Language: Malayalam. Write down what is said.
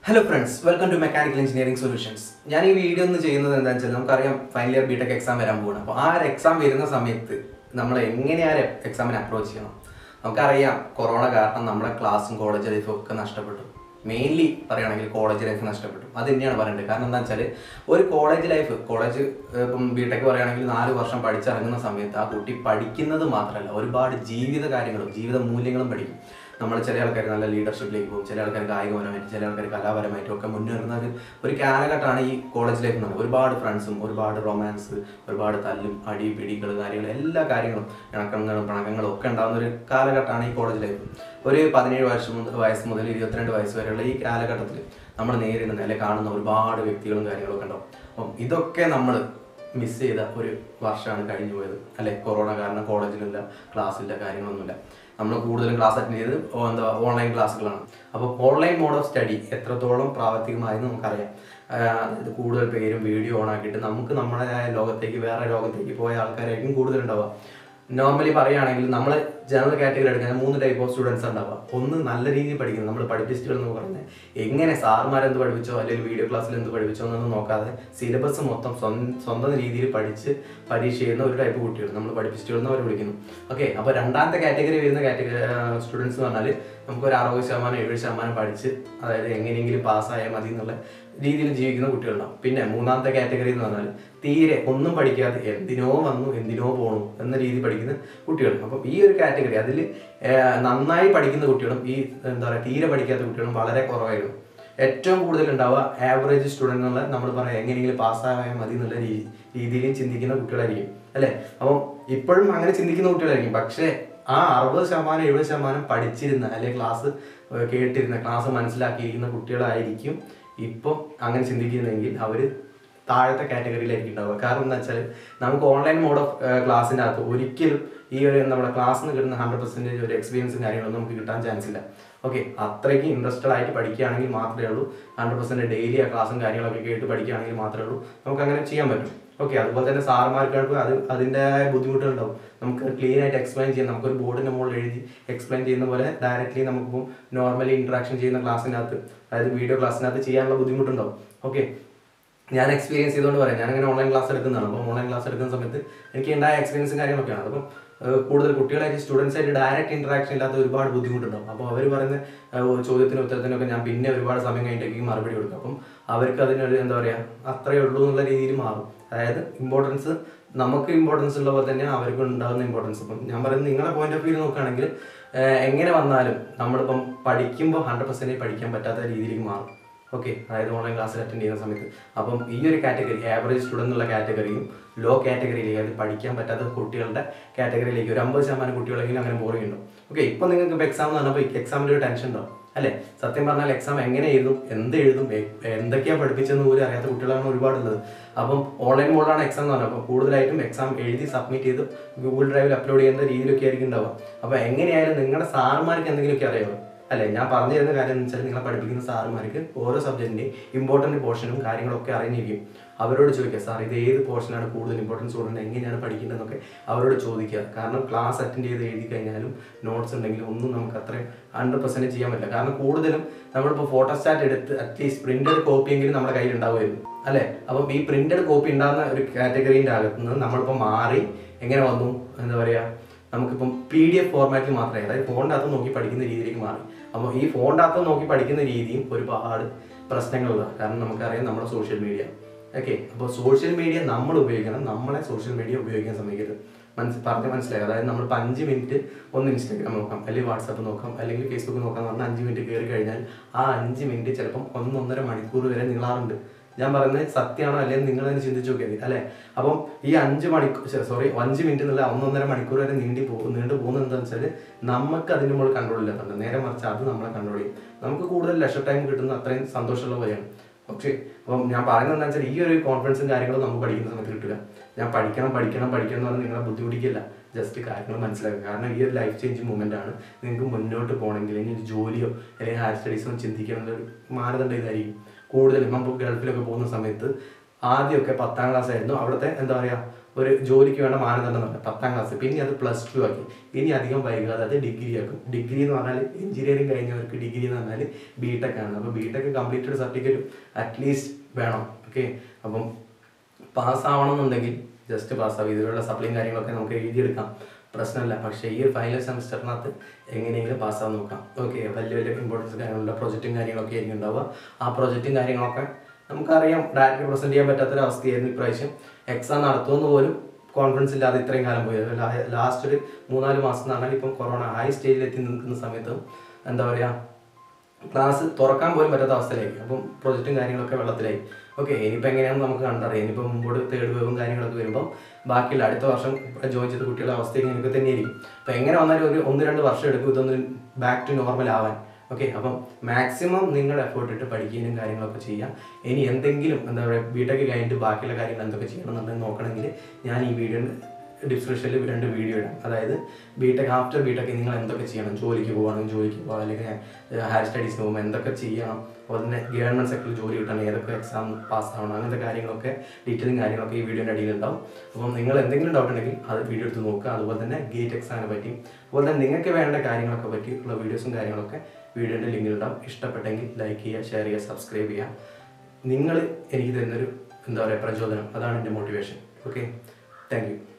hello friends welcome to mechanical engineering solutions ഞാൻ ഈ വീഡിയോ ഒന്ന് ചെയ്യുന്നത് എന്താണെന്ന് വെച്ചാൽ നമുക്കറിയാം ഫൈനൽ ഇയർ ബിടെക് എക്സാം വരാൻ പോകണം അപ്പോൾ ആ ഒരു എക്സാം വരുന്ന സമയത്ത് നമ്മൾ എങ്ങനെ ആ എക്സാമിനെ അപ്രോച്ച് ചെയ്യണം നമുക്കറിയാം കൊറോണ കാരണം നമ്മുടെ ക്ലാസ്സും കോളേജ് ലൈഫും ഒക്കെ നഷ്ടപ്പെട്ടു മെയിൻലി പറയുകയാണെങ്കിൽ കോളേജ് ലൈഫ് നഷ്ടപ്പെട്ടു അത് തന്നെയാണ് പറയേണ്ടത് കാരണം എന്താ വെച്ചാൽ ഒരു കോളേജ് ലൈഫ് കോളേജ് ഇപ്പം ബിടെക് പറയുകയാണെങ്കിൽ നാല് വർഷം പഠിച്ചിറങ്ങുന്ന സമയത്ത് ആ കുട്ടി പഠിക്കുന്നത് മാത്രമല്ല ഒരുപാട് ജീവിത കാര്യങ്ങളും ജീവിത മൂല്യങ്ങളും പഠിക്കും നമ്മൾ ചില ആൾക്കാർ നല്ല ലീഡർഷിപ്പിലേക്ക് പോകും ചില ആൾക്കാർ കായികപരമായിട്ട് ചില ആൾക്കാർ കലാപരമായിട്ടും ഒക്കെ മുന്നേറുന്ന ഒരു ഒരു കാലഘട്ടമാണ് ഈ കോളേജ് ലൈഫ് എന്ന് പറയുന്നത് ഒരുപാട് ഫ്രണ്ട്സും ഒരുപാട് റൊമാൻസ് ഒരുപാട് തല്ലും അടി പിടികൾ കാര്യങ്ങൾ എല്ലാ കാര്യങ്ങളും ഇണക്കങ്ങളും പിണക്കങ്ങളും ഒക്കെ ഉണ്ടാകുന്ന ഒരു കാലഘട്ടമാണ് ഈ കോളേജ് ലൈഫ് ഒരു പതിനേഴ് വയസ്സ് മുതൽ വയസ്സ് മുതൽ ഇരുപത്തിരണ്ട് വയസ്സ് വരെയുള്ള ഈ കാലഘട്ടത്തിൽ നമ്മൾ നേരിടുന്ന അല്ലെങ്കിൽ കാണുന്ന ഒരുപാട് വ്യക്തികളും കാര്യങ്ങളൊക്കെ ഉണ്ടാവും അപ്പം ഇതൊക്കെ നമ്മൾ മിസ് ചെയ്ത ഒരു വർഷമാണ് കഴിഞ്ഞു പോയത് അല്ലെ കൊറോണ കാരണം കോളേജിലില്ല ക്ലാസ്സില്ല കാര്യങ്ങളൊന്നുമില്ല നമ്മൾ കൂടുതലും ക്ലാസ് അറ്റൻഡ് ചെയ്തത് ഓ- എന്താ ഓൺലൈൻ ക്ലാസ്സുകളാണ് അപ്പോൾ ഓൺലൈൻ മോഡ് ഓഫ് സ്റ്റഡി എത്രത്തോളം പ്രാവർത്തികമായെന്ന് നമുക്കറിയാം ആഹ് അതായത് കൂടുതൽ പേരും വീഡിയോ ഓൺ ആക്കിയിട്ട് നമുക്ക് നമ്മുടെ ലോകത്തേക്ക് വേറെ ലോകത്തേക്ക് പോയ ആൾക്കാരായിരിക്കും കൂടുതലുണ്ടാവുക നോർമലി പറയുകയാണെങ്കിൽ നമ്മൾ ജനറൽ കാറ്റഗറി എടുക്കാൻ മൂന്ന് ടൈപ്പ് ഓഫ് സ്റ്റുഡൻസ് ഉണ്ടാവുക ഒന്ന് നല്ല രീതിയിൽ പഠിക്കുന്നത് നമ്മൾ പഠിപ്പിച്ചിട്ടുകൾ എന്ന് പറയുന്നത് എങ്ങനെ സാർമാർ എന്ത് പഠിപ്പിച്ചോ അല്ലെങ്കിൽ വീഡിയോ ക്ലാസ്സിൽ എന്ത് പഠിപ്പിച്ചോ എന്നൊന്നും നോക്കാതെ സിലബസ് മൊത്തം സ്വന്തം സ്വന്തം രീതിയിൽ പഠിച്ച് പരീക്ഷ ചെയ്യുന്ന ഒരു ടൈപ്പ് കുട്ടികൾ നമ്മൾ പഠിപ്പിച്ചിട്ടുകൾ എന്ന് അവർ വിളിക്കുന്നു ഓക്കെ അപ്പോൾ രണ്ടാമത്തെ കാറ്റഗറി വരുന്ന കാറ്റഗറി സ്റ്റുഡൻസ് എന്ന് പറഞ്ഞാൽ നമുക്ക് ഒരു അറുപത് ശതമാനം എഴുപത് ശതമാനം പഠിച്ച് അതായത് എങ്ങനെയെങ്കിലും പാസ്സായാൽ മതി എന്നുള്ള രീതിയിൽ ജീവിക്കുന്ന കുട്ടികളുണ്ടാവും പിന്നെ മൂന്നാമത്തെ കാറ്റഗറി എന്ന് പറഞ്ഞാൽ തീരെ ഒന്നും പഠിക്കാതെ എന്തിനോ വന്നു എന്തിനോ പോണു എന്ന രീതി പഠിക്കുന്ന കുട്ടികൾ അപ്പം ഈ ഒരു കാറ്റഗറി അതിൽ നന്നായി പഠിക്കുന്ന കുട്ടികളും ഈ എന്താ പറയുക തീരെ പഠിക്കാത്ത കുട്ടികളും വളരെ കുറവായിരുന്നു ഏറ്റവും കൂടുതൽ ഉണ്ടാവുക ആവറേജ് സ്റ്റുഡൻ്റ് എന്നുള്ള നമ്മൾ പറയാം എങ്ങനെയെങ്കിലും പാസ്സായാൽ മതി എന്നുള്ള രീതി രീതിയിൽ ചിന്തിക്കുന്ന കുട്ടികളായിരിക്കും അല്ലേ അപ്പം ഇപ്പോഴും അങ്ങനെ ചിന്തിക്കുന്ന കുട്ടികളായിരിക്കും പക്ഷേ ആ അറുപത് ശതമാനം എഴുപത് ശതമാനം പഠിച്ചിരുന്ന അല്ലെങ്കിൽ ക്ലാസ് കേട്ടിരുന്ന ക്ലാസ് മനസ്സിലാക്കിയിരിക്കുന്ന കുട്ടികളായിരിക്കും ഇപ്പം അങ്ങനെ ചിന്തിക്കുന്നെങ്കിൽ അവർ താഴത്തെ കാറ്റഗറിയിലായിരിക്കും ഉണ്ടാവുക കാരണം എന്താ വെച്ചാൽ നമുക്ക് ഓൺലൈൻ മോഡ് ഓഫ് ക്ലാസ്സിൻ്റെ അകത്ത് ഒരിക്കലും ഈ ഒരു നമ്മുടെ ക്ലാസ്സിൽ നിന്ന് കിട്ടുന്ന ഹൺഡ്രഡ് പെർസെൻറ്റേജ് ഒരു എക്സ്പീരിയൻസും കാര്യങ്ങളൊന്നും നമുക്ക് കിട്ടാൻ ചാൻസ് ഇല്ല ഓക്കെ അത്രയ്ക്ക് ഇൻട്രസ്റ്റഡ് ആയിട്ട് പഠിക്കുകയാണെങ്കിൽ മാത്രമേ ഉള്ളൂ ഹൺഡ്രഡ് പെർസെൻറ്റ് ഡെയിലി ആ ക്ലാസ്സും കാര്യങ്ങളൊക്കെ കേട്ട് പഠിക്കുകയാണെങ്കിൽ മാത്രമേ ഉള്ളൂ നമുക്ക് അങ്ങനെ ചെയ്യാൻ പറ്റും ഓക്കെ അതുപോലെ തന്നെ സാറുമാർക്ക് അത് അതിൻ്റെതായ ബുദ്ധിമുട്ടുകളുണ്ടാവും നമുക്ക് ക്ലീൻ ആയിട്ട് എക്സ്പ്ലെയിൻ ചെയ്യാൻ നമുക്കൊരു ബോർഡിൻ്റെ മുകളിൽ എഴുതി എക്സ്പ്ലെയിൻ ചെയ്യുന്ന പോലെ ഡയറക്റ്റ്ലി നമുക്കിപ്പം നോർമലി ഇൻട്രാക്ഷൻ ചെയ്യുന്ന ക്ലാസ്സിനകത്ത് അതായത് വീഡിയോ ക്ലാസ്സിനകത്ത് ചെയ്യാനുള്ള ബുദ്ധിമുട്ടുണ്ടാവും ഓക്കെ ഞാൻ എക്സ്പീരിയൻസ് ചെയ്തുകൊണ്ട് പറയാം ഞാനിങ്ങനെ ഓൺലൈൻ ക്ലാസ് എടുക്കുന്നതാണ് അപ്പോൾ ഓൺലൈൻ ക്ലാസ് എടുക്കുന്ന സമയത്ത് എനിക്ക് ഉണ്ടായ എക്സ്പീരിയൻസും കാര്യങ്ങളൊക്കെയാണ് അപ്പം ഏഹ് കൂടുതൽ കുട്ടികളായിട്ട് സ്റ്റുഡൻസ് ആയിട്ട് ഡയറക്റ്റ് ഇൻട്രാക്ഷൻ ഇല്ലാത്ത ഒരുപാട് ബുദ്ധിമുട്ടുണ്ടാവും അപ്പോൾ അവർ പറയുന്ന ഏഹ് ചോദ്യത്തിനും ഉത്തരത്തിനൊക്കെ ഞാൻ പിന്നെ ഒരുപാട് സമയം കഴിഞ്ഞിട്ടേക്ക് മറുപടി കൊടുക്കും അപ്പം അവർക്ക് അതിനൊരു എന്താ പറയുക അത്രയേ ഉള്ളൂ എന്നുള്ള രീതിയിൽ മാറും അതായത് ഇമ്പോർട്ടൻസ് നമുക്ക് ഇമ്പോർട്ടൻസ് ഉള്ള പോലെ തന്നെ അവർക്ക് ഉണ്ടാകുന്ന ഇമ്പോർട്ടൻസ് ഇപ്പം ഞാൻ പറയുന്നത് നിങ്ങളുടെ പോയിന്റ് ഓഫ് വ്യൂ നോക്കുകയാണെങ്കിൽ ഏഹ് എങ്ങനെ വന്നാലും നമ്മളിപ്പം പഠിക്കുമ്പോൾ ഹൺഡ്രഡ് പെർസെൻറ്റേജ് പഠിക്കാൻ പറ്റാത്ത രീതിയിലേക്ക് മാറും ഓക്കെ അതായത് ഓൺലൈൻ ക്ലാസ്സിൽ അറ്റൻഡ് ചെയ്യുന്ന സമയത്ത് അപ്പം ഈ ഒരു കാറ്റഗറി ആവറേജ് സ്റ്റുഡൻ്റ് എന്നുള്ള കാറ്റഗറിയും ലോ കാറ്റഗറിയിലേക്ക് അതായത് പഠിക്കാൻ പറ്റാത്ത കുട്ടികളുടെ കാറ്റഗറിയിലേക്ക് ഒരു അമ്പത് ശതമാനം കുട്ടികളെങ്കിലും അങ്ങനെ ബോറിംഗ് ഉണ്ടാവും ഓക്കെ ഇപ്പം നിങ്ങൾക്ക് ഇപ്പോൾ എക്സാം എന്ന് പറഞ്ഞപ്പോൾ എക്സാമിൻ്റെ ഒരു ടെൻഷൻ ഉണ്ടാവും അല്ലേ സത്യം പറഞ്ഞാൽ എക്സാം എങ്ങനെ എഴുതും എന്ത് എഴുതും എ- എന്തൊക്കെയാണ് പഠിപ്പിച്ചതെന്ന് പോലും അറിയാത്ത കുട്ടികളാണ് ഒരുപാടുള്ളത് അപ്പം ഓൺലൈൻ മോഡാണ് എക്സാം എന്ന് പറഞ്ഞത് അപ്പോൾ കൂടുതലായിട്ടും എക്സാം എഴുതി സബ്മിറ്റ് ചെയ്ത് ഗൂഗിൾ ഡ്രൈവിൽ അപ്ലോഡ് ചെയ്യുന്ന രീതിയിലൊക്കെ ആയിരിക്കും ഉണ്ടാവുക അപ്പോൾ എങ്ങനെയായാലും നിങ്ങളുടെ സാറുമാർക്ക് എന്തെങ്കിലുമൊക്കെ അറിയാമോ അല്ലെ ഞാൻ പറഞ്ഞു തരുന്ന കാര്യം എന്ന് വെച്ചാൽ നിങ്ങളെ പഠിപ്പിക്കുന്ന സാറുമാർക്ക് ഓരോ സബ്ജക്റ്റിൻ്റെയും ഇമ്പോർട്ടൻറ്റ് പോർഷനും കാര്യങ്ങളൊക്കെ അറിഞ്ഞിരിക്കും അവരോട് ചോദിക്കുക സാർ ഇത് ഏത് പോർഷനാണ് കൂടുതൽ ഇമ്പോർട്ടൻസ് കൊടുക്കുന്നത് എങ്ങനെയാണ് പഠിക്കേണ്ടതെന്നൊക്കെ അവരോട് ചോദിക്കുക കാരണം ക്ലാസ് അറ്റൻഡ് ചെയ്ത് എഴുതി കഴിഞ്ഞാലും നോട്ട്സ് ഉണ്ടെങ്കിലും ഒന്നും നമുക്ക് അത്രയും ഹൺഡ്രഡ് പെർസെൻറ്റ് ചെയ്യാൻ പറ്റില്ല കാരണം കൂടുതലും നമ്മളിപ്പോൾ ഫോട്ടോസ്റ്റാറ്റ് എടുത്ത് അറ്റ്ലീസ്റ്റ് പ്രിന്റഡ് കോപ്പിയെങ്കിലും നമ്മുടെ കയ്യിൽ ഉണ്ടാവുമായിരുന്നു അല്ലേ അപ്പം ഈ പ്രിന്റഡ് കോപ്പി ഉണ്ടാകുന്ന ഒരു കാറ്റഗറീൻ്റെ അകത്ത് നിന്ന് നമ്മളിപ്പോൾ മാറി എങ്ങനെ വന്നു എന്താ പറയുക നമുക്കിപ്പം പി ഡി എഫ് ഫോർമാറ്റിൽ മാത്രമേ അതായത് ഫോണിൻ്റെ അകത്ത് നോക്കി പഠിക്കുന്ന രീതിയിലേക്ക് മാറി അപ്പോൾ ഈ ഫോണിൻ്റെ അകത്ത് നോക്കി പഠിക്കുന്ന രീതിയും ഒരുപാട് പ്രശ്നങ്ങളുള്ളതാണ് കാരണം നമുക്കറിയാം നമ്മുടെ സോഷ്യൽ മീഡിയ ഓക്കെ അപ്പോൾ സോഷ്യൽ മീഡിയ നമ്മൾ ഉപയോഗിക്കണം നമ്മളെ സോഷ്യൽ മീഡിയ ഉപയോഗിക്കാൻ ശ്രമിക്കരുത് മനസ്സ് പറഞ്ഞ് മനസ്സിലായി അതായത് നമ്മൾ ഇപ്പോൾ അഞ്ച് മിനിറ്റ് ഒന്ന് ഇൻസ്റ്റാഗ്രാം നോക്കാം അല്ലെങ്കിൽ വാട്സാപ്പ് നോക്കാം അല്ലെങ്കിൽ ഫേസ്ബുക്ക് നോക്കാം എന്ന് പറഞ്ഞാൽ അഞ്ച് മിനിറ്റ് കയറി കഴിഞ്ഞാൽ ആ അഞ്ച് മിനിറ്റ് ചിലപ്പം ഒന്നൊന്നര മണിക്കൂർ വരെ നീളാറുണ്ട് ഞാൻ പറയുന്നത് സത്യമാണോ അല്ലെങ്കിൽ നിങ്ങൾ തന്നെ ചിന്തിച്ചു നോക്കിയാൽ മതി അല്ലേ അപ്പം ഈ അഞ്ച് മണിക്കൂർ സോറി അഞ്ച് മിനിറ്റ് എന്നുള്ള ഒന്നൊന്നര മണിക്കൂർ വരെ നീണ്ടി പോകും നീണ്ടു പോകുന്നത് എന്താണെന്ന് വെച്ചാൽ നമുക്ക് അതിന് മുകളിൽ കൺട്രോൾ ഇല്ലാത്തുണ്ട് നേരെ മറിച്ച് അത് നമ്മളെ കൺട്രോൾ ചെയ്യും നമുക്ക് കൂടുതൽ ലെഷർ ടൈം കിട്ടുന്ന അത്രയും സന്തോഷമുള്ള പോലെയാണ് പക്ഷേ അപ്പം ഞാൻ പറയുന്നത് എന്താ വെച്ചാൽ ഈ ഒരു കോൺഫിഡൻസും കാര്യങ്ങളും നമുക്ക് പഠിക്കുന്ന സമയത്ത് കിട്ടില്ല ഞാൻ പഠിക്കണം പഠിക്കണം പഠിക്കണം എന്ന് പറഞ്ഞാൽ നിങ്ങളെ ബുദ്ധിമുട്ടിക്കില്ല ജസ്റ്റ് കാര്യങ്ങൾ മനസ്സിലാക്കുക കാരണം ഈ ഒരു ലൈഫ് ചേഞ്ച് മൂമെന്റ് ആണ് നിങ്ങൾക്ക് മുന്നോട്ട് പോകണമെങ്കിൽ അല്ലെങ്കിൽ ഒരു ജോലിയോ അല്ലെങ്കിൽ ഹയർ സ്റ്റഡീസോ ചിന്തിക്കണം എന്നൊരു മാനദണ്ഡം ഇതായിരിക്കും കൂടുതലും നമ്മൾ ഗൾഫിലൊക്കെ പോകുന്ന സമയത്ത് ആദ്യമൊക്കെ പത്താം ക്ലാസ് ആയിരുന്നു അവിടുത്തെ എന്താ പറയുക ഒരു ജോലിക്ക് വേണ്ട മാനദണ്ഡം എന്ന് പത്താം ക്ലാസ് പിന്നെ അത് പ്ലസ് ടു ആക്കി ഇനി അധികം വൈകാതെ അത് ഡിഗ്രി ആക്കും ഡിഗ്രി എന്ന് പറഞ്ഞാൽ എഞ്ചിനീയറിംഗ് കഴിഞ്ഞവർക്ക് ഡിഗ്രി എന്ന് പറഞ്ഞാൽ ബി ടെക് ആണ് അപ്പോൾ B tech completed certificate at least വേണം ഓക്കെ അപ്പം പാസ്സാവണം എന്നുണ്ടെങ്കിൽ ജസ്റ്റ് പാസ്സാവും ഇതിലുള്ള സപ്ലിയും കാര്യങ്ങളൊക്കെ നമുക്ക് എഴുതിയെടുക്കാം പ്രശ്നമില്ല പക്ഷേ ഈ ഒരു ഫൈനൽ സെമിസ്റ്ററിനകത്ത് എങ്ങനെയെങ്കിലും പാസ്സാവാൻ നോക്കാം ഓക്കെ വലിയ വലിയ ഇമ്പോർട്ടൻസ് കാര്യങ്ങളുള്ള പ്രൊജക്റ്റും കാര്യങ്ങളൊക്കെ ആയിരിക്കും ഉണ്ടാവുക ആ പ്രൊജക്റ്റും കാര്യങ്ങളൊക്കെ നമുക്കറിയാം ഡയറക്റ്റ് പ്രസന്റ് ചെയ്യാൻ പറ്റാത്തൊരു അവസ്ഥയായിരുന്നു ഇപ്രാവശ്യം എക്സാം നടത്തുമെന്ന് പോലും കോൺഫിഡൻസ് ഇല്ലാതെ ഇത്രയും കാലം പോയത് ലാസ്റ്റ് ഒരു മൂന്നാല് മാസം എന്ന് പറഞ്ഞാൽ ഇപ്പം കൊറോണ ഹൈ സ്റ്റേജിൽ എത്തി നിൽക്കുന്ന സമയത്ത് എന്താ പറയുക ക്ലാസ് തുറക്കാൻ പോലും പറ്റാത്ത അവസ്ഥയിലായി അപ്പം പ്രൊജക്റ്റും കാര്യങ്ങളൊക്കെ വെള്ളത്തിലായി ഓക്കെ ഇനിയിപ്പോൾ എങ്ങനെയാണെന്ന് നമുക്ക് കണ്ടറിയാം ഇനിയിപ്പോൾ മുമ്പോട്ട് തേർഡ് വേവും കാര്യങ്ങളൊക്കെ വരുമ്പോൾ ബാക്കിയുള്ള അടുത്ത വർഷം ജോയിൻ ചെയ്ത കുട്ടികളുടെ അവസ്ഥ ഇങ്ങനെയൊക്കെ തന്നെയായിരിക്കും അപ്പോൾ എങ്ങനെ വന്നാലും ഒരു ഒന്ന് രണ്ട് വർഷം എടുക്കും ഇതൊന്ന് ബാക്ക് ടു നോർമൽ ആവാൻ ഓക്കെ അപ്പം മാക്സിമം നിങ്ങൾ എഫേർട്ട് ഇട്ട് പഠിക്കാനും കാര്യങ്ങളൊക്കെ ചെയ്യാം ഇനി എന്തെങ്കിലും എന്താ പറയുക ബിടെക് കഴിഞ്ഞിട്ട് ബാക്കിയുള്ള കാര്യങ്ങൾ എന്തൊക്കെ ചെയ്യണം എന്നുണ്ടെങ്കിൽ നോക്കണമെങ്കിൽ ഞാൻ ഈ വീഡിയോ ഡിസ്ക്രിപ്ഷനിൽ രണ്ട് വീഡിയോ ഇടാം അതായത് ബിടെക് ആഫ്റ്റർ ബിടെക് നിങ്ങൾ എന്തൊക്കെ ചെയ്യണം ജോലിക്ക് പോകണമെങ്കിൽ ജോലിക്ക് പോകാം അല്ലെങ്കിൽ ഹയർ സ്റ്റഡീസിന് പോകുമ്പോൾ എന്തൊക്കെ ചെയ്യണം അതുപോലെ തന്നെ ഗവൺമെൻറ് സെക്ടറിൽ ജോലി കിട്ടണം ഏതൊക്കെ എക്സാം പാസ്സാവണം അങ്ങനത്തെ കാര്യങ്ങളൊക്കെ ഡീറ്റെയിലും കാര്യങ്ങളൊക്കെ ഈ വീഡിയോൻ്റെ അടിയിലുണ്ടാവും അപ്പം നിങ്ങൾ എന്തെങ്കിലും ഡൗട്ട് ഉണ്ടെങ്കിൽ അത് വീഡിയോ എടുത്ത് നോക്കുക അതുപോലെ തന്നെ ഗേറ്റ് എക്സാമിനെ പറ്റി അതുപോലെ തന്നെ നിങ്ങൾക്ക് വേണ്ട കാര്യങ്ങളൊക്കെ പറ്റിയുള്ള വീഡിയോസും കാര്യങ്ങളൊക്കെ വീഡിയോൻ്റെ ലിങ്കിലുണ്ടാവും ഇഷ്ടപ്പെട്ടെങ്കിൽ ലൈക്ക് ചെയ്യുക ഷെയർ ചെയ്യുക സബ്സ്ക്രൈബ് ചെയ്യുക നിങ്ങൾ എനിക്ക് തരുന്നൊരു എന്താ പറയുക പ്രചോദനം അതാണ് എൻ്റെ മോട്ടിവേഷൻ ഓക്കെ താങ്ക് യു